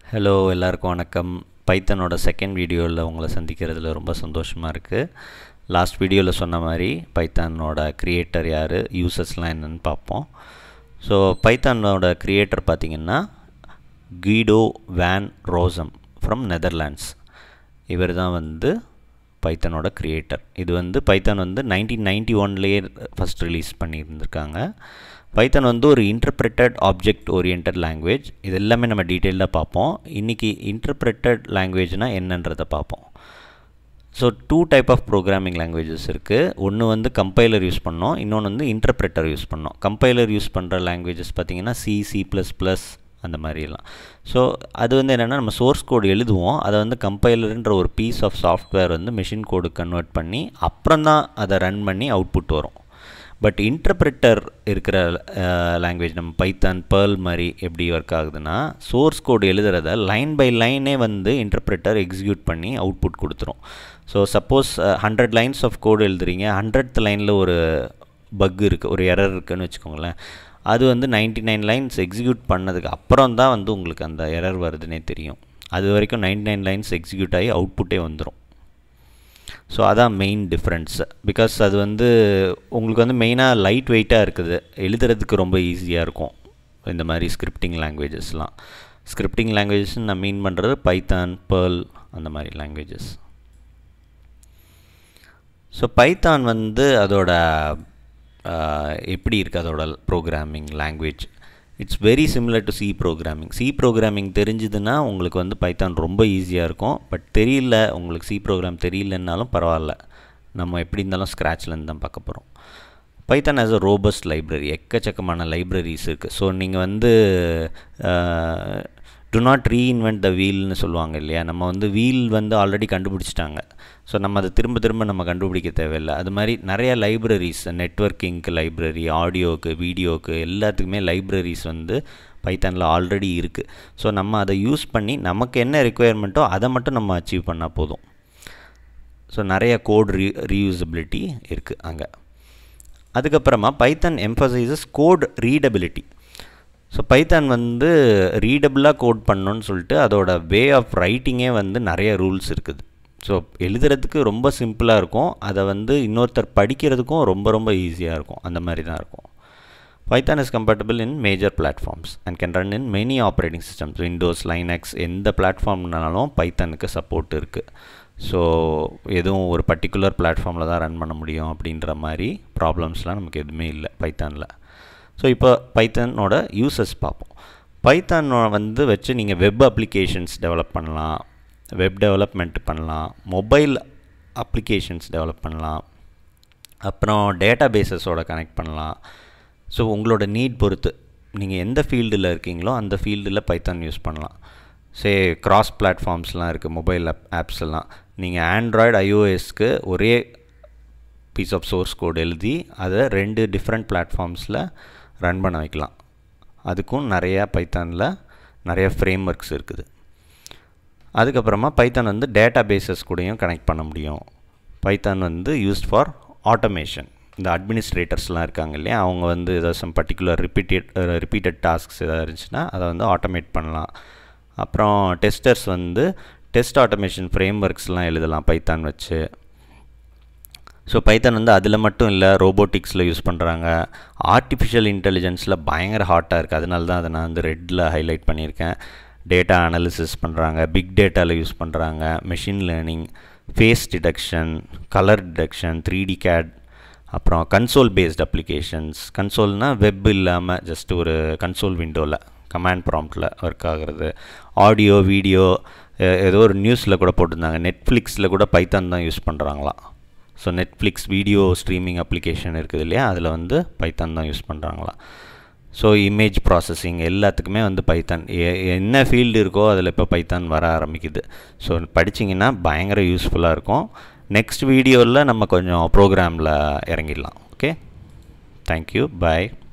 hello எல்லாருக்கும் வணக்கம் பைத்தனோட second வீடியோவில் உங்களை சந்திக்கிறதுல ரொம்ப சந்தோஷமாக இருக்குது லாஸ்ட் வீடியோவில் சொன்ன மாதிரி பைத்தானோட க்ரியேட்டர் யார் யூசர்ஸ்லாம் என்னன்னு பார்ப்போம் ஸோ பைத்தானோட க்ரியேட்டர் பார்த்திங்கன்னா Guido van Rossum from Netherlands இவர் தான் வந்து பைத்தனோட க்ரியேட்டர் இது வந்து பைத்தான் வந்து நைன்டீன் நைன்டி ஒன்லேயே ஃபஸ்ட் ரிலீஸ் பண்ணியிருந்திருக்காங்க பைத்தான் வந்து ஒரு இன்டர்பிரட்டட் ஆப்ஜெக்ட் ஓரியன்ட் லாங்குவேஜ் இது எல்லாமே நம்ம டீட்டெயிலாக பார்ப்போம் இன்றைக்கி இன்டர்பிரட்டட் லாங்குவேஜ்னால் என்னன்றதை பார்ப்போம் so two type of programming languages இருக்குது ஒன்று வந்து கம்பைலர் யூஸ் பண்ணோம் இன்னொன்று வந்து இன்டர்பிரட்டர் யூஸ் பண்ணோம் கம்பைலர் யூஸ் பண்ணுற லாங்குவேஜஸ் பார்த்திங்கன்னா சி சி ப்ளஸ் ப்ளஸ் அந்த மாதிரிலாம் ஸோ அது வந்து என்னென்னா நம்ம சோர்ஸ் கோடு எழுதுவோம் அதை வந்து கம்பைலருன்ற ஒரு பீஸ் ஆஃப் சாஃப்ட்வேர் வந்து மிஷின் கோடு கன்வெர்ட் பண்ணி அப்புறம் தான் அதை ரன் பண்ணி அவுட்புட் வரும் பட் இன்டர்பிரிட்டர் இருக்கிற லாங்குவேஜ் நம்ம பைத்தான் பேர்ல் மாதிரி எப்படி ஒர்க் ஆகுதுன்னா சோர்ஸ் கோடு எழுதுறத லைன் பை லைனே வந்து இன்டர்பிரிட்டர் எக்ஸிக்யூட் பண்ணி அவுட்புட் கொடுத்துரும் so suppose hundred lines of code எழுதுறீங்க ஹண்ட்ரட் லைனில் ஒரு பக் இருக்குது ஒரு எரர் இருக்குதுன்னு வச்சுக்கோங்களேன் அது வந்து நைன்ட்டி நைன் லைன்ஸ் எக்ஸிக்யூட் பண்ணதுக்கு அப்புறம் தான் வந்து உங்களுக்கு அந்த எரர் வருதுன்னே தெரியும் அது வரைக்கும் நைன்டி நைன் லைன்ஸ் எக்ஸிக்யூட் ஆகி அவுட்புட்டே வந்துடும் ஸோ அதான் மெயின் டிஃப்ரென்ஸ் பிகாஸ் அது வந்து உங்களுக்கு வந்து மெயினாக லைட் வெயிட்டாக இருக்குது எழுதுறதுக்கு ரொம்ப ஈஸியாக இருக்கும் இந்த மாதிரி ஸ்கிரிப்டிங் லாங்குவேஜஸ்லாம் ஸ்கிரிப்டிங் லாங்குவேஜஸ் நான் மீன் பண்ணுறது பைத்தான் பேர்ல் அந்த மாதிரி லாங்குவேஜஸ் ஸோ பைத்தான் வந்து அதோட எப்படி இருக்குது அதோட programming language it's very similar to C programming C programming தெரிஞ்சுதுன்னா உங்களுக்கு வந்து பைத்தான் ரொம்ப ஈஸியாக இருக்கும் பட் தெரியல உங்களுக்கு சி ப்ரோக்ராம் தெரியலன்னாலும் பரவாயில்ல நம்ம எப்படி இருந்தாலும் ஸ்க்ராட்ச்லேருந்து தான் பார்க்க போகிறோம் Python has a robust library எக்கச்சக்கமான லைப்ரரிஸ் இருக்குது ஸோ நீங்கள் வந்து டு நாட் ரீஇன்வென்ட் த வீல்னு சொல்லுவாங்க இல்லையா நம்ம வந்து வீல் வந்து ஆல்ரெடி கண்டுபிடிச்சிட்டாங்க ஸோ நம்ம அதை திரும்ப திரும்ப நம்ம கண்டுபிடிக்க தேவையில்லை அது மாதிரி நிறையா லைப்ரரிஸ் நெட்ஒர்க்கிங்க்கு லைப்ரரி ஆடியோக்கு வீடியோக்கு எல்லாத்துக்குமே லைப்ரரிஸ் வந்து பைத்தானில் ஆல்ரெடி இருக்குது ஸோ நம்ம அதை யூஸ் பண்ணி நமக்கு என்ன ரெக்குயர்மெண்ட்டோ அதை மட்டும் நம்ம அச்சீவ் பண்ணால் போதும் ஸோ நிறைய கோட் ரீ ரீயூசபிலிட்டி இருக்குது அங்கே அதுக்கப்புறமா Python emphasises code readability so Python வந்து ரீடபிளாக கோட் பண்ணணுன்னு சொல்லிட்டு அதோட வே ஆஃப் ரைட்டிங்கே வந்து நிறைய ரூல்ஸ் இருக்குது ஸோ எழுதுறதுக்கு ரொம்ப சிம்பிளாக இருக்கும் அதை வந்து இன்னொருத்தர் படிக்கிறதுக்கும் ரொம்ப ரொம்ப ஈஸியாக இருக்கும் அந்த மாதிரி தான் இருக்கும் Python is compatible in major platforms and can run in many operating systems Windows Linux எந்த பிளாட்ஃபார்ம்னாலும் பைத்தானுக்கு சப்போர்ட் இருக்குது ஸோ எதுவும் ஒரு பர்டிகுலர் பிளாட்ஃபார்மில் தான் ரன் பண்ண முடியும் அப்படின்ற மாதிரி ப்ராப்ளம்ஸ்லாம் நமக்கு எதுவுமே இல்லை பைத்தானில் ஸோ இப்போ பைத்தானோட யூசஸ் பார்ப்போம் பைத்தான் வந்து வச்சு நீங்கள் வெப் அப்ளிகேஷன்ஸ் டெவலப் பண்ணலாம் வெப் டெவலப்மெண்ட் பண்ணலாம் மொபைல் அப்ளிகேஷன்ஸ் டெவலப் பண்ணலாம் அப்புறம் டேட்டா பேஸஸோட கனெக்ட் பண்ணலாம் ஸோ உங்களோட நீட் பொறுத்து நீங்கள் எந்த ஃபீல்டில் இருக்கீங்களோ அந்த ஃபீல்டில் பைத்தான் யூஸ் பண்ணலாம் சே க்ராஸ் பிளாட்ஃபார்ம்ஸ்லாம் இருக்குது மொபைல் ஆப் ஆப்ஸ் எல்லாம் நீங்கள் ஆண்ட்ராய்டு ஐஓஎஸ்க்கு ஒரே பீஸ் ஆஃப் சோர்ஸ் கோட் எழுதி அதை ரெண்டு டிஃப்ரெண்ட் பிளாட்ஃபார்ம்ஸில் ரன் பண்ண வைக்கலாம் அதுக்கும் நிறையா பைத்தானில் நிறைய ஃப்ரேம் ஒர்க்ஸ் இருக்குது அதுக்கப்புறமா பைத்தான் வந்து டேட்டா பேஸஸ் கூடயும் கனெக்ட் பண்ண முடியும் பைத்தான் வந்து யூஸ்ட் ஃபார் ஆட்டோமேஷன் இந்த அட்மினிஸ்ட்ரேட்டர்ஸ்லாம் இருக்காங்க இல்லையா அவங்க வந்து ஏதாவது some particular repeated repeated tasks எதாவது இருந்துச்சுன்னா அதை வந்து ஆட்டோமேட் பண்ணலாம் அப்புறம் டெஸ்டர்ஸ் வந்து டெஸ்ட் ஆட்டோமேஷன் ஃப்ரேம் ஒர்க்ஸ்லாம் எழுதலாம் பைத்தான் வச்சு ஸோ பைத்தான் வந்து அதில் மட்டும் இல்லை ரோபோட்டிக்ஸில் யூஸ் பண்ணுறாங்க ஆர்டிஃபிஷியல் இன்டெலிஜென்ஸில் பயங்கர ஹாட்டாக இருக்குது அதனால தான் அதை நான் வந்து ரெட்டில் ஹைலைட் பண்ணியிருக்கேன் டேட்டா அனாலிசிஸ் பண்ணுறாங்க பிக் டேட்டாவில் யூஸ் பண்ணுறாங்க machine learning face detection colour detection three D CAD அப்புறம் கன்சோல் பேஸ்ட் அப்ளிகேஷன்ஸ் கன்சோல்னால் வெப் இல்லாமல் ஜஸ்ட் ஒரு கன்சோல் விண்டோவில் கமாண்ட் ப்ராம்ப்டில் ஒர்க் ஆகுறது ஆடியோ வீடியோ ஏதோ ஒரு நியூஸில் கூட போட்டிருந்தாங்க நெட்ஃப்ளிக்ஸில் கூட பைத்தான் தான் யூஸ் பண்ணுறாங்களாம் so Netflix video streaming application இருக்குது இல்லையா அதில் வந்து பைத்தான் தான் யூஸ் பண்ணுறாங்களாம் ஸோ இமேஜ் ப்ராசஸிங் எல்லாத்துக்குமே வந்து பைத்தான் என்ன ஃபீல்டு இருக்கோ அதில் இப்போ பைத்தான் வர ஆரம்பிக்குது ஸோ படிச்சிங்கன்னா பயங்கர யூஸ்ஃபுல்லாக இருக்கும் நெக்ஸ்ட் வீடியோவில் நம்ம கொஞ்சம் ப்ரோக்ராமில் இறங்கிடலாம் ஓகே தேங்க்யூ பாய்